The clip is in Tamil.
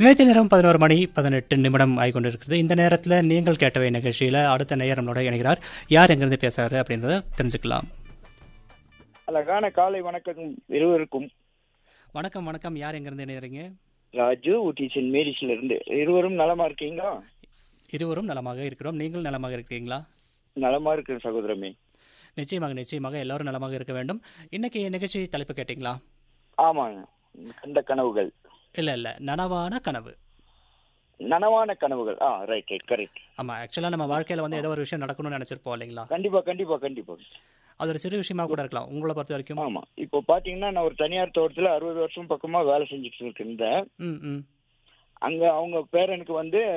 நிலைத்த நேரம் பதினோரு மணி பதினெட்டு நிமிடம் ஆகிக்கொண்டிருக்கிறது இந்த நேரத்தில் நீங்கள் கேட்டவை நிகழ்ச்சியில் அடுத்த நேயர் நம்மளோட இணைகிறார் யார் எங்கிருந்து பேசுறாரு அப்படின்றத தெரிஞ்சுக்கலாம் அழகான காலை வணக்கம் இருவருக்கும் வணக்கம் வணக்கம் யார் எங்கிருந்து இணைகிறீங்க ராஜு ஊட்டி சென்ட் மேரிஸ்ல இருந்து இருவரும் நலமா இருக்கீங்களா இருவரும் நலமாக இருக்கிறோம் நீங்கள் நலமாக இருக்கிறீங்களா நலமா இருக்கிற சகோதரமே நிச்சயமாக நிச்சயமாக எல்லாரும் நலமாக இருக்க வேண்டும் இன்னைக்கு நிகழ்ச்சி தலைப்பு கேட்டிங்களா ஆமாங்க கண்ட கனவுகள் இல்லை இல்லை நனவான கனவு நனவான கனவுகள் ஆ ரைட் ரைட் கரெக்ட் ஆமாம் ஆக்சுவலாக நம்ம வாழ்க்கையில் வந்து ஏதோ ஒரு விஷயம் நடக்கணும்னு நினச்சிருப்போம் இல்லைங்களா கண்டிப்பா கண்டிப்பா கண்டிப்பா அது ஒரு சிறு விஷயமா கூட இருக்கலாம் உங்களை பொறுத்த வரைக்கும் ஆமா இப்போ பாத்தீங்கன்னா நான் ஒரு தனியார் தோட்டத்துல அறுபது வருஷம் பக்கமா வேலை செஞ்சுட்டு இருந்தேன் ம் ம் அங்க அவங்க பேரனுக்கு வந்து